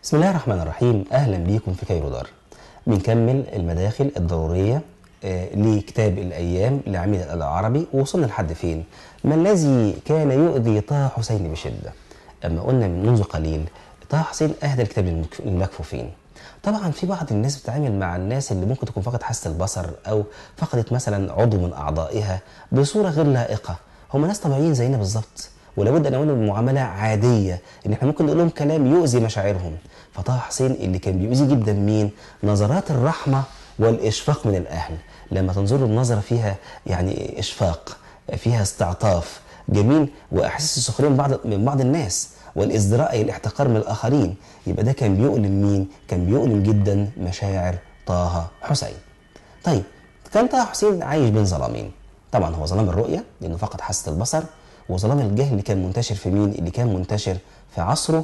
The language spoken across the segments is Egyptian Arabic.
بسم الله الرحمن الرحيم اهلا بيكم في كايرو دار بنكمل المداخل الضروريه آه، لكتاب الايام لعميد الادب العربي ووصلنا لحد فين ما الذي كان يؤذي طه حسين بشده اما قلنا من منذ قليل طه حسين اهدى الكتاب للمك- للمكفوفين طبعا في بعض الناس بتتعامل مع الناس اللي ممكن تكون فقدت حاسه البصر او فقدت مثلا عضو من اعضائها بصوره غير لائقه هم ناس طبيعيين زينا بالظبط ولابد ان نعملهم معامله عاديه ان احنا ممكن نقول لهم كلام يؤذي مشاعرهم فطه حسين اللي كان بيؤذي جدا مين نظرات الرحمه والاشفاق من الاهل لما تنظروا النظره فيها يعني اشفاق فيها استعطاف جميل واحاسيس السخريه من بعض من بعض الناس والازدراء أي الاحتقار من الاخرين يبقى ده كان بيؤلم مين كان بيؤلم جدا مشاعر طه حسين طيب كان طه حسين عايش بين ظلامين طبعا هو ظلام الرؤيه لانه فقد حاسه البصر وظلام الجهل اللي كان منتشر في مين اللي كان منتشر في عصره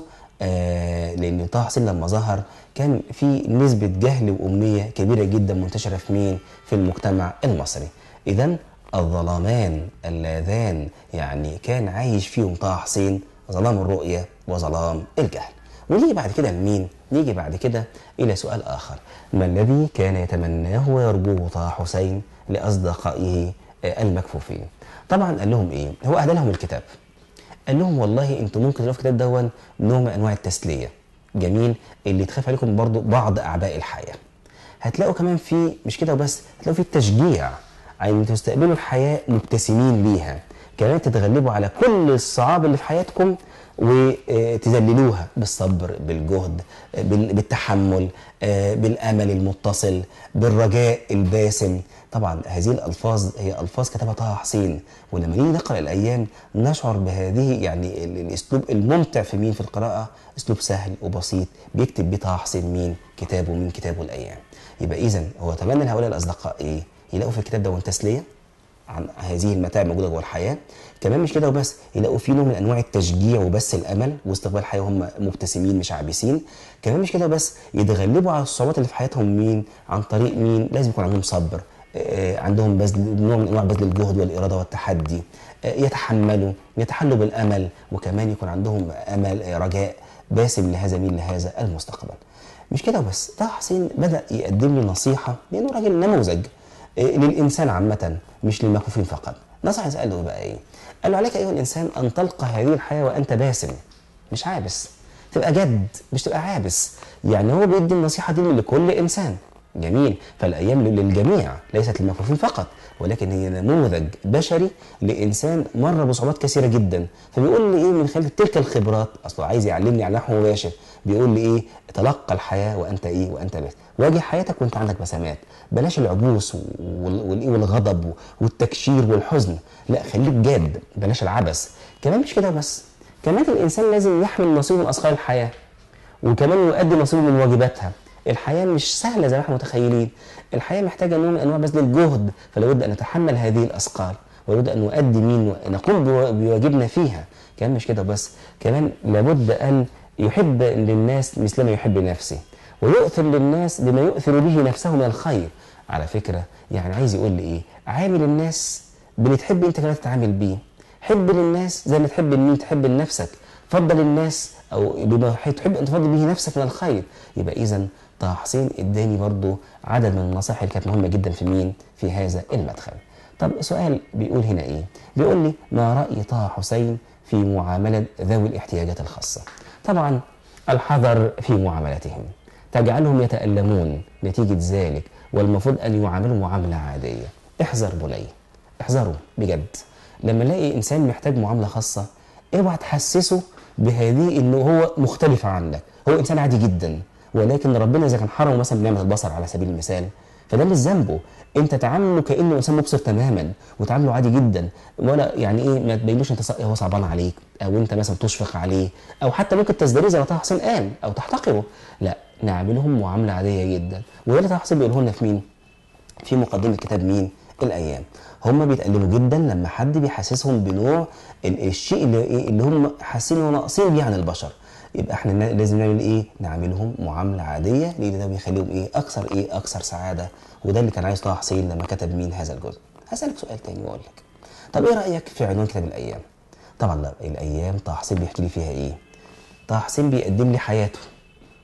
آه لان طه حسين لما ظهر كان في نسبه جهل وامنيه كبيره جدا منتشره في مين في المجتمع المصري اذا الظلامان اللذان يعني كان عايش فيهم طه حسين ظلام الرؤيه وظلام الجهل ونيجي بعد كده لمين؟ نيجي بعد كده إلى سؤال آخر ما الذي كان يتمناه ويرجوه طه حسين لأصدقائه آه، المكفوفين طبعا قال لهم إيه؟ هو أهدى لهم الكتاب قال لهم والله انتوا ممكن تلاقوا في الكتاب دون نوع من انواع التسليه جميل اللي تخاف عليكم برضو بعض اعباء الحياه هتلاقوا كمان في مش كده وبس هتلاقوا في التشجيع على ان تستقبلوا الحياه مبتسمين ليها كمان تتغلبوا على كل الصعاب اللي في حياتكم وتذللوها بالصبر بالجهد بال- بالتحمل آه، بالامل المتصل بالرجاء الباسم طبعا هذه الالفاظ هي الفاظ كتبها طه حسين ولما نيجي نقرا الايام نشعر بهذه يعني ال- الاسلوب الممتع في مين في القراءه اسلوب سهل وبسيط بيكتب بيه طه حسين مين كتابه من كتابه الايام يبقى اذا هو تمنى لهؤلاء الاصدقاء ايه يلاقوا في الكتاب ده تسليه عن هذه المتاع الموجوده جوه الحياه كمان مش كده وبس يلاقوا فيه نوع من انواع التشجيع وبس الامل واستقبال الحياه وهم مبتسمين مش عابسين كمان مش كده وبس يتغلبوا على الصعوبات اللي في حياتهم مين عن طريق مين لازم يكون عندهم صبر آه، عندهم بذل نوع من انواع بذل الجهد والاراده والتحدي آه، يتحملوا يتحلوا بالامل وكمان يكون عندهم امل آه، رجاء باسم لهذا مين لهذا المستقبل مش كده وبس طه حسين بدا يقدم لي نصيحه لانه راجل نموذج إيه، للانسان عامه مش للمكفوفين فقط نصح ساله بقى ايه قال له عليك ايها الانسان ان تلقى هذه الحياه وانت باسم مش عابس تبقى جد مش تبقى عابس يعني هو بيدي النصيحه دي لكل انسان جميل فالايام للجميع ليست للمكفوفين فقط ولكن هي نموذج بشري لانسان مر بصعوبات كثيره جدا فبيقول لي ايه من خلال تلك الخبرات اصله عايز يعلمني على نحو مباشر بيقول لي ايه تلقى الحياه وانت ايه وانت بس واجه حياتك وانت عندك بسمات بلاش العبوس وال- والايه والغضب والتكشير والحزن لا خليك جاد بلاش العبث كمان مش كده بس كمان الانسان لازم يحمل نصيبه من اثقال الحياه وكمان يؤدي نصيبه من واجباتها الحياة مش سهلة زي ما احنا متخيلين الحياة محتاجة نوع من أنواع بذل الجهد فلا بد أن نتحمل هذه الأثقال ولابد أن نؤدي مين نقوم بوا- بواجبنا فيها كمان مش كده بس كمان لابد أن يحب للناس مثل ما يحب لنفسه ويؤثر للناس بما يؤثر به نفسه من الخير على فكرة يعني عايز يقول لي إيه عامل الناس باللي تحب أنت كمان تتعامل بيه حب للناس زي ما تحب مين تحب لنفسك فضل الناس او بما تحب ان تفضل به نفسك من الخير يبقى اذا طه حسين اداني برضو عدد من النصائح اللي كانت مهمه جدا في مين في هذا المدخل طب سؤال بيقول هنا ايه بيقول لي ما راي طه حسين في معامله ذوي الاحتياجات الخاصه طبعا الحذر في معاملتهم تجعلهم يتألمون نتيجة ذلك والمفروض أن يعاملوا معاملة عادية احذر بني احذروا بجد لما الاقي انسان محتاج معامله خاصه اوعى تحسسه بهذه انه هو مختلف عنك هو انسان عادي جدا ولكن ربنا اذا كان حرمه مثلا بنعمه البصر على سبيل المثال فده مش ذنبه انت تعامله كانه انسان مبصر تماما وتعامله عادي جدا ولا يعني ايه ما تبينوش انت ص- هو صعبان عليك او انت مثلا تشفق عليه او حتى ممكن تزدريه زي ما طه حسين قال او تحتقره لا نعاملهم معامله عاديه جدا وده اللي طه حسين بيقوله لنا في مين؟ في مقدمة كتاب مين؟ الأيام هم بيتألموا جدا لما حد بيحسسهم بنوع ال- الشيء اللي, إيه اللي هم حاسين انه ناقصين بيه عن البشر يبقى احنا نا- لازم نعمل ايه؟ نعاملهم معاملة عادية لأن ده بيخليهم ايه؟ أكثر ايه؟ أكثر سعادة وده اللي كان عايز طه حسين لما كتب مين هذا الجزء. هسألك سؤال تاني وأقول لك. طب ايه رأيك في عنوان كتاب الأيام؟ طبعا لا الأيام طه حسين بيحكي لي فيها ايه؟ طه حسين بيقدم لي حياته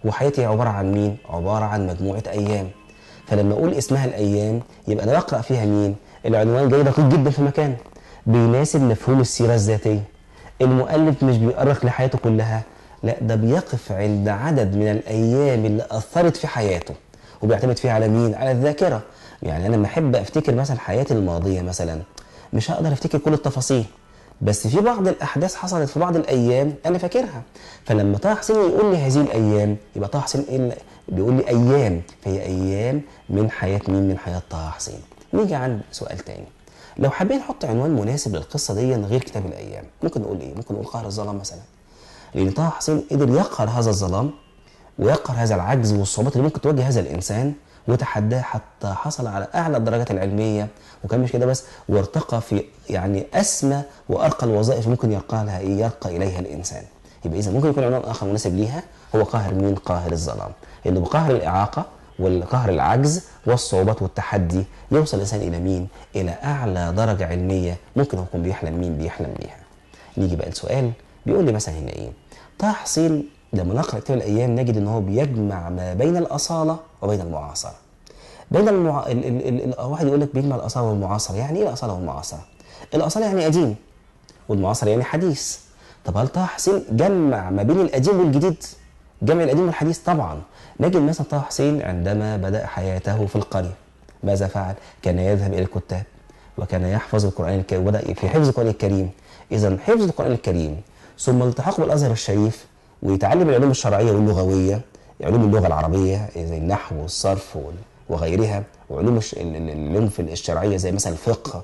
وحياتي عباره عن مين عباره عن مجموعه ايام فلما اقول اسمها الايام يبقى انا بقرا فيها مين العنوان جاي دقيق جدا في مكانه بيناسب مفهوم السيره الذاتيه المؤلف مش بيؤرخ لحياته كلها لا ده بيقف عند عدد من الايام اللي اثرت في حياته وبيعتمد فيها على مين على الذاكره يعني انا لما احب افتكر مثلا حياتي الماضيه مثلا مش هقدر افتكر كل التفاصيل بس في بعض الاحداث حصلت في بعض الايام انا فاكرها فلما طه حسين يقول لي هذه الايام يبقى طه حسين إيه بيقول لي ايام فهي ايام من حياه مين من حياه طه حسين نيجي عند سؤال تاني لو حابين نحط عنوان مناسب للقصه دي غير كتاب الايام ممكن نقول ايه ممكن نقول قهر الظلام مثلا لان طه حسين قدر يقهر هذا الظلام ويقهر هذا العجز والصعوبات اللي ممكن تواجه هذا الانسان وتحداه حتى حصل على اعلى الدرجات العلميه وكان مش كده بس وارتقى في يعني اسمى وارقى الوظائف ممكن يرقى لها ايه يرقى اليها الانسان يبقى اذا ممكن يكون عنوان اخر مناسب ليها هو قاهر مين قاهر الظلام لانه بقهر الاعاقه والقهر العجز والصعوبات والتحدي يوصل الانسان الى مين الى اعلى درجه علميه ممكن هو يكون بيحلم مين بيحلم بيها نيجي بقى السؤال بيقول لي مثلا هنا ايه طه حسين لما نقرا كتاب الايام نجد ان هو بيجمع ما بين الاصاله وبين المعاصره بين المع... ال... ال... ال... واحد يقول لك بيجمع الاصاله والمعاصره يعني ايه الاصاله والمعاصره الاصاله يعني قديم والمعاصره يعني حديث طب هل طه حسين جمع ما بين القديم والجديد جمع القديم والحديث طبعا نجد مثلا طه حسين عندما بدا حياته في القريه ماذا فعل كان يذهب الى الكتاب وكان يحفظ القران الكريم وبدا في حفظ القران الكريم اذا حفظ القران الكريم ثم التحاقه بالازهر الشريف ويتعلم العلوم الشرعيه واللغويه علوم اللغه العربيه زي النحو والصرف وغيرها وعلوم العلوم في الشرعيه زي مثلا الفقه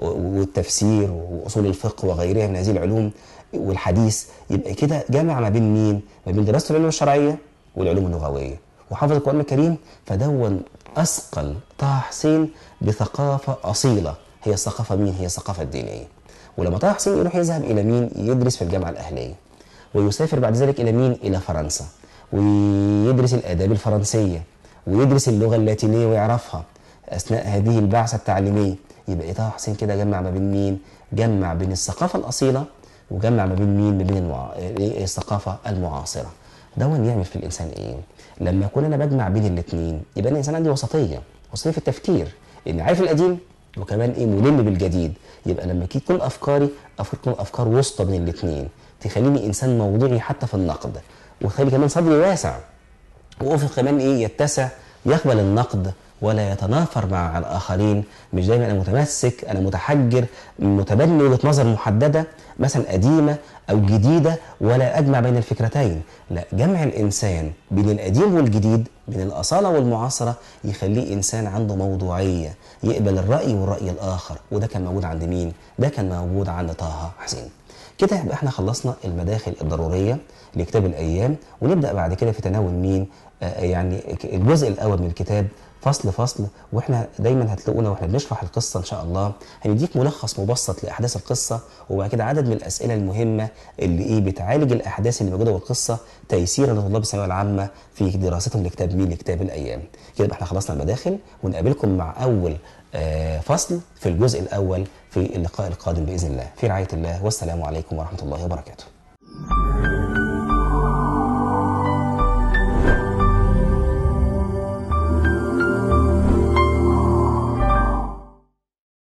والتفسير واصول الفقه وغيرها من هذه العلوم والحديث يبقى كده جامع ما بين مين؟ ما بين دراسه العلوم الشرعيه والعلوم اللغويه وحافظ القران الكريم فدون اثقل طه حسين بثقافه اصيله هي الثقافه مين؟ هي الثقافه الدينيه ولما طه حسين يروح يذهب الى مين؟ يدرس في الجامعه الاهليه ويسافر بعد ذلك الى مين؟ الى فرنسا ويدرس الاداب الفرنسيه ويدرس اللغه اللاتينيه ويعرفها اثناء هذه البعثه التعليميه يبقى طه حسين كده جمع ما بين مين؟ جمع بين الثقافه الاصيله وجمع ما بين مين؟ ما بين المع... الثقافه المعاصره. دون يعمل في الانسان ايه؟ لما اكون انا بجمع بين الاثنين يبقى انا انسان عندي وسطيه، وسطيه في التفكير، اني عارف القديم وكمان ايه ملم بالجديد، يبقى لما تكون افكاري افكار تكون افكار وسطى بين الاثنين، تخليني انسان موضوعي حتى في النقد، وتخلي كمان صدري واسع. وافق كمان ايه يتسع يقبل النقد ولا يتنافر مع الاخرين مش دايما انا متمسك انا متحجر متبني وجهه نظر محدده مثلا قديمه او جديده ولا اجمع بين الفكرتين لا جمع الانسان بين القديم والجديد بين الاصاله والمعاصره يخليه انسان عنده موضوعيه يقبل الراي والراي الاخر وده كان موجود عند مين ده كان موجود عند طه حسين كده يبقى احنا خلصنا المداخل الضروريه لكتاب الايام ونبدا بعد كده في تناول مين آه يعني الجزء الاول من الكتاب فصل فصل واحنا دايما هتلاقونا واحنا بنشرح القصه ان شاء الله هنديك ملخص مبسط لاحداث القصه وبعد كده عدد من الاسئله المهمه اللي ايه بتعالج الاحداث اللي موجوده في القصه تيسيرا لطلاب الثانويه العامه في دراستهم لكتاب مين لكتاب الايام كده احنا خلصنا المداخل ونقابلكم مع اول آه فصل في الجزء الاول في اللقاء القادم باذن الله في رعايه الله والسلام عليكم ورحمه الله وبركاته